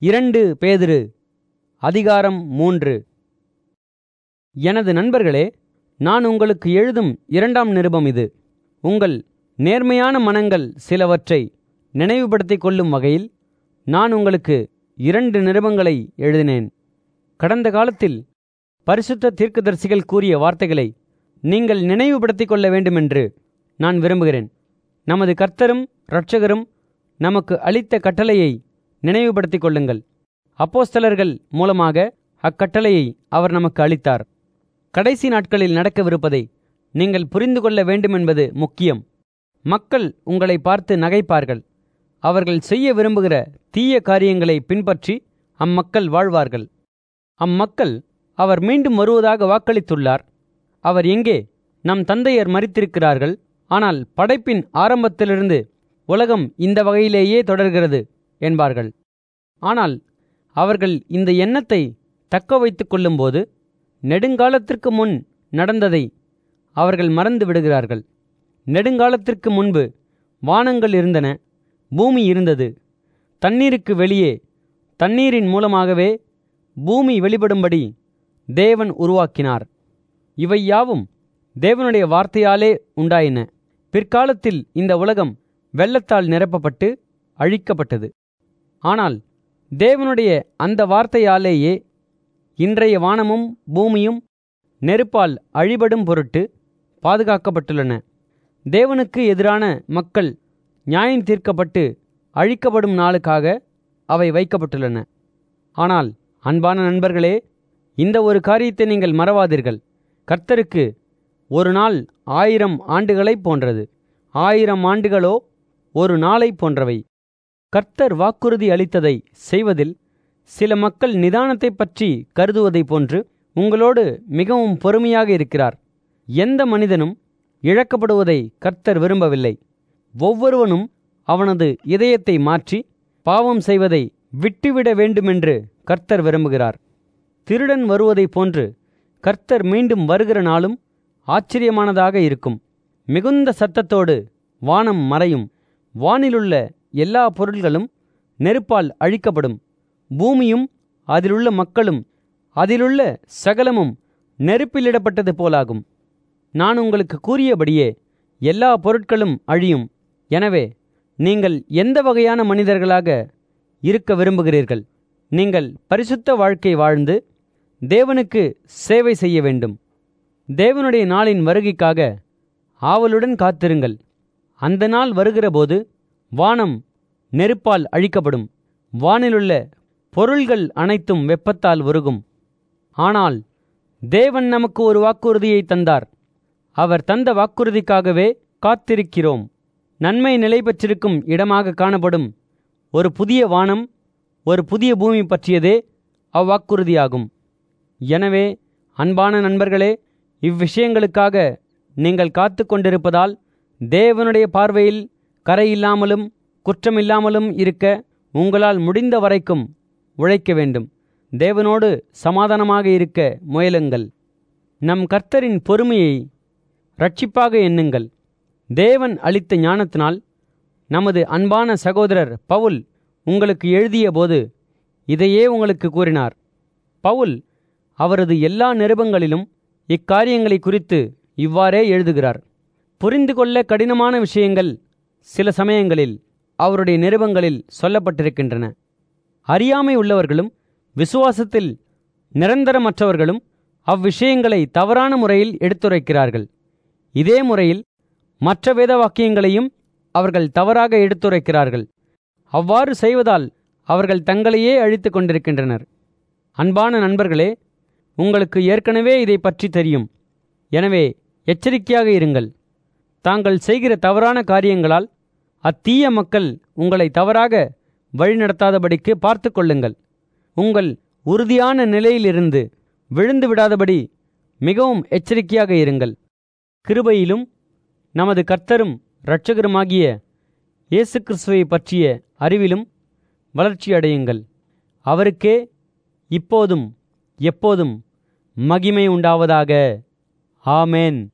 இரண்டு பேதிரு அதிகாரம் மூன்று எனது நண்பர்களே நான் உங்களுக்கு எழுதும் இரண்டாம் நிருபம் இது உங்கள் நேர்மையான மனங்கள் சிலவற்றை நினைவுபடுத்திக் கொள்ளும் வகையில் நான் உங்களுக்கு இரண்டு நிருபங்களை எழுதினேன் கடந்த காலத்தில் பரிசுத்த தீர்க்கதரிசிகள் கூறிய வார்த்தைகளை நீங்கள் நினைவுபடுத்திக் கொள்ள வேண்டுமென்று நான் விரும்புகிறேன் நமது கர்த்தரும் இரட்சகரும் நமக்கு அளித்த கட்டளையை நினைவுபடுத்திக் கொள்ளுங்கள் அப்போஸ்தலர்கள் மூலமாக அக்கட்டளையை அவர் நமக்கு அளித்தார் கடைசி நாட்களில் நடக்கவிருப்பதை நீங்கள் புரிந்து கொள்ள வேண்டுமென்பது முக்கியம் மக்கள் உங்களை பார்த்து நகைப்பார்கள் அவர்கள் செய்ய விரும்புகிற தீய காரியங்களை பின்பற்றி அம்மக்கள் வாழ்வார்கள் அம்மக்கள் அவர் மீண்டும் வருவதாக வாக்களித்துள்ளார் அவர் எங்கே நம் தந்தையர் மறித்திருக்கிறார்கள் ஆனால் படைப்பின் ஆரம்பத்திலிருந்து உலகம் இந்த வகையிலேயே தொடர்கிறது என்பார்கள் ஆனால் அவர்கள் இந்த எண்ணத்தை தக்க வைத்துக் கொள்ளும்போது நெடுங்காலத்திற்கு முன் நடந்ததை அவர்கள் மறந்து விடுகிறார்கள் நெடுங்காலத்திற்கு முன்பு வானங்கள் இருந்தன பூமி இருந்தது தண்ணீருக்கு வெளியே தண்ணீரின் மூலமாகவே பூமி வெளிப்படும்படி தேவன் உருவாக்கினார் இவை யாவும் தேவனுடைய வார்த்தையாலே உண்டாயின பிற்காலத்தில் இந்த உலகம் வெள்ளத்தால் நிரப்பப்பட்டு அழிக்கப்பட்டது ஆனால் தேவனுடைய அந்த வார்த்தையாலேயே இன்றைய வானமும் பூமியும் நெருப்பால் அழிபடும் பொருட்டு பாதுகாக்கப்பட்டுள்ளன தேவனுக்கு எதிரான மக்கள் நியாயம் தீர்க்கப்பட்டு அழிக்கப்படும் நாளுக்காக அவை வைக்கப்பட்டுள்ளன ஆனால் அன்பான நண்பர்களே இந்த ஒரு காரியத்தை நீங்கள் மறவாதீர்கள் கர்த்தருக்கு ஒரு நாள் ஆயிரம் ஆண்டுகளைப் போன்றது ஆயிரம் ஆண்டுகளோ ஒரு நாளை போன்றவை கர்த்தர் வாக்குறுதி அளித்ததை செய்வதில் சில மக்கள் நிதானத்தை பற்றி கருதுவதைப் போன்று உங்களோடு மிகவும் பொறுமையாக இருக்கிறார் எந்த மனிதனும் இழக்கப்படுவதை கர்த்தர் விரும்பவில்லை ஒவ்வொருவனும் அவனது இதயத்தை மாற்றி பாவம் செய்வதை விட்டுவிட வேண்டுமென்று கர்த்தர் விரும்புகிறார் திருடன் வருவதைப் போன்று கர்த்தர் மீண்டும் வருகிற நாளும் ஆச்சரியமானதாக இருக்கும் மிகுந்த சத்தத்தோடு வானம் மறையும் வானிலுள்ள எல்லா பொருள்களும் நெருப்பால் அழிக்கப்படும் பூமியும் அதிலுள்ள மக்களும் அதிலுள்ள சகலமும் நெருப்பிலிடப்பட்டது போலாகும் நான் உங்களுக்கு கூறியபடியே எல்லா பொருட்களும் அழியும் எனவே நீங்கள் எந்த வகையான மனிதர்களாக இருக்க விரும்புகிறீர்கள் நீங்கள் பரிசுத்த வாழ்க்கை வாழ்ந்து தேவனுக்கு சேவை செய்ய வேண்டும் தேவனுடைய நாளின் வருகைக்காக ஆவலுடன் காத்திருங்கள் அந்த நாள் வருகிறபோது வானம் நெருப்பால் அழிக்கப்படும் வானிலுள்ள பொருள்கள் அனைத்தும் வெப்பத்தால் உருகும் ஆனால் தேவன் நமக்கு ஒரு வாக்குறுதியை தந்தார் அவர் தந்த வாக்குறுதிக்காகவே காத்திருக்கிறோம் நன்மை நிலை பெற்றிருக்கும் இடமாக காணப்படும் ஒரு புதிய வானம் ஒரு புதிய பூமி பற்றியதே அவ்வாக்குறுதியாகும் எனவே அன்பான நண்பர்களே இவ்விஷயங்களுக்காக நீங்கள் காத்து கொண்டிருப்பதால் தேவனுடைய பார்வையில் கரையில்லாமலும் குற்றமில்லாமலும் இருக்க உங்களால் முடிந்த வரைக்கும் உழைக்க வேண்டும் தேவனோடு சமாதானமாக இருக்க முயலுங்கள் நம் கர்த்தரின் பொறுமையை ரட்சிப்பாக எண்ணுங்கள் தேவன் அளித்த ஞானத்தினால் நமது அன்பான சகோதரர் பவுல் உங்களுக்கு எழுதிய போது இதையே உங்களுக்கு கூறினார் பவுல் அவரது எல்லா நிருபங்களிலும் இக்காரியங்களை குறித்து இவ்வாறே எழுதுகிறார் புரிந்து கொள்ள கடினமான விஷயங்கள் சில சமயங்களில் அவருடைய நிருபங்களில் சொல்லப்பட்டிருக்கின்றன அறியாமை உள்ளவர்களும் விசுவாசத்தில் நிரந்தரமற்றவர்களும் அவ்விஷயங்களை தவறான முறையில் எடுத்துரைக்கிறார்கள் இதே முறையில் மற்ற வேத வாக்கியங்களையும் அவர்கள் தவறாக எடுத்துரைக்கிறார்கள் அவ்வாறு செய்வதால் அவர்கள் தங்களையே அழித்து கொண்டிருக்கின்றனர் அன்பான நண்பர்களே உங்களுக்கு ஏற்கனவே இதை பற்றி தெரியும் எனவே எச்சரிக்கையாக இருங்கள் தாங்கள் செய்கிற தவறான காரியங்களால் அத்தீய மக்கள் உங்களை தவறாக வழிநடத்தாதபடிக்கு பார்த்து கொள்ளுங்கள் உங்கள் உறுதியான நிலையிலிருந்து விழுந்து விடாதபடி மிகவும் எச்சரிக்கையாக இருங்கள் கிருபையிலும் நமது கர்த்தரும் இரட்சகருமாகிய இயேசு கிறிஸ்துவை பற்றிய அறிவிலும் வளர்ச்சியடையுங்கள் அவருக்கே இப்போதும் எப்போதும் மகிமை உண்டாவதாக ஆமேன்